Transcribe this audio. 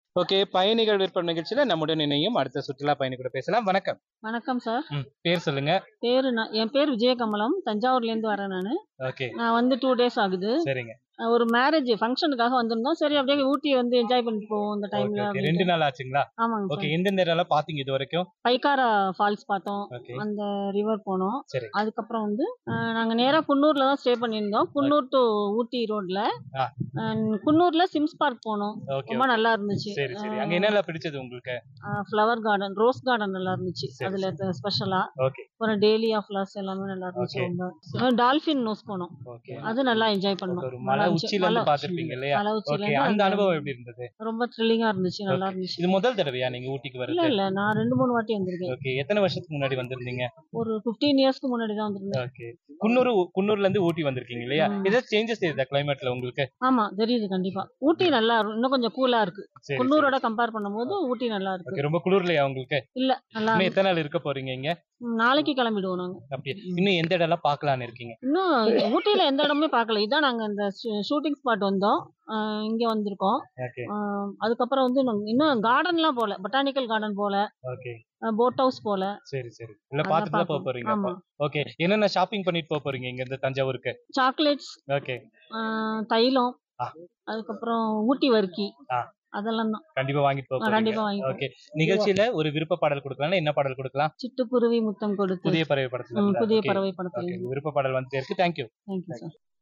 Okay பயணிகள் விற்பனை நிகழ்ச்சியில நம்முடன் இணையும் அடுத்த சுற்றுலா பயணி கூட பேசலாம் வணக்கம் வணக்கம் சார் ம், பேர் சொல்லுங்க பேரு நான் என் பேர் விஜயகமலம் தஞ்சாவூர்லேருந்து வரேன் நான் ஓகே நான் வந்து டூ டேஸ் ஆகுது சரிங்க அஹ் ஒரு மேரேஜ் ஃபங்க்ஷனுக்காக வந்திருந்தோம் சரி அப்படியே ஊட்டி வந்து என்ஜாய் பண்ணிட்டு போவோம் இந்த ஓகே டைம்ல ஓகே ரெண்டு நாள் ஆச்சுங்களா ஆமாங்க ஓகே சார் எந்தெந்த இடம்லாம் பாத்தீங்க இது வரைக்கும் பைக்காரா ஃபால்ஸ் பார்த்தோம் ஓகே அந்த ரிவர் போனோம் சரி அதுக்கப்புறம் வந்து அஹ், நாங்க நேரா குன்னூர்ல தான் ஸ்டே பண்ணியிருந்தோம் குன்னூர் டு ஊட்டி ரோட்ல ஆ. குன்னூர்ல சிம்ஸ் பார்க் போனோம் ஓகே ரொம்ப நல்லா இருந்துச்சு சரி சரி அங்க என்னெல்லாம் பிடிச்சது உங்களுக்கு ஃப்ளவர் கார்டன் ரோஸ் கார்டன் நல்லா இருந்துச்சு சரி, அதுல ஸ்பெஷலா ஓகே அப்புறம் டேலியா ஃபிளவர்ஸ் எல்லாமே நல்லா இருந்துச்சு Okay. ரொம்ப டால்ஃபின் நோஸ் போனோம் ஓகே அது நல்லா என்ஜாய் பண்ணோம் ஒரு நல்லா மலை இருந்துச்சு. உச்சில இருந்து மலை- பாத்திருப்பீங்க இல்லையா மலை உச்சில ஓகே இருந்து அந்த அந்த- அனுபவம் எப்படி இருந்தது ரொம்ப த்ரில்லிங்கா இருந்துச்சு நல்லா Okay. இருந்துச்சு இது முதல் தடவையா நீங்க ஊட்டிக்கு இல்ல வருது இல்ல நான் ரெண்டு மூணு வாட்டி வந்திருக்கேன் ஓகே எத்தனை வருஷத்துக்கு முன்னாடி வந்திருந்தீங்க ஒரு 15 இயர்ஸ்க்கு முன்னாடி தான் வந்திருந்தேன் ஓகே குன்னூர் குன்னூர்ல இருந்து ஊட்டி வந்திருக்கீங்க இல்லையா ம். ஏதாவது சேஞ்சஸ் தெரியுதா கிளைமேட்ல உங்களுக்கு ஆமா தெரியுது கண்டிப்பா ஊட்டி நல்லா இரு- இன்னும் கொஞ்சம் கூலா இருக்கு சரி, குன்னூரோட கம்பேர் பண்ணும்போது ஊட்டி நல்லா இருக்கு ஓகே ரொம்ப குளிர்லையா உங்களுக்கு இல்ல நல்லா இன்னும் இருக்கு. எத்தனை நாள் இருக்க போறீங்க இங்க ம், நாளைக்கு கிளம்பிடுவோம் நாங்க அப்படியே இன்னும் எந்த இடம்லாம் பார்க்கலாம்னு இருக்கீங்க இன்னும் ஊட்டியில எந்த இடமுமே பார்க்கல இதான் நாங்க இந்த ஷூட்டிங் ஸ்பாட் வந்தோம் அஹ் இங்க வந்திருக்கோம் ஓகே அஹ் அதுக்கப்புறம் வந்து நாங்க இன்னும் கார்டன்லாம் போல பொட்டானிக்கல் கார்டன் போல ஓகே போட் ஹவுஸ் போல சரி சரி இல்ல அதெல்லாம் பார்த்துட்டு தான் போக பார்க்கணும். போறீங்க ஆமா ஓகே என்னென்ன ஷாப்பிங் பண்ணிட்டு போக போறீங்க இங்க இருந்து தஞ்சாவூருக்கு சாக்லேட்ஸ் ஓகே தைலம் ஆ. அதுக்கப்புறம் ஊட்டி வர்க்கி ஆ. அதெல்லாம் தான் கண்டிப்பா வாங்கிட்டு போக நான் போறீங்க கண்டிப்பா வாங்கி ஓகே நிகழ்ச்சியில ஒரு விருப்ப பாடல் கொடுக்கலாம் என்ன பாடல் கொடுக்கலாம் சிட்டுக்குருவி முத்தம் கொடுத்து புதிய பறவை படத்துல ம், இருந்தா. புதிய Okay. பறவை Okay, படத்துல விருப்ப பாடல் வந்துட்டே இருக்கு தேங்க்யூ தேங்க்யூ சார்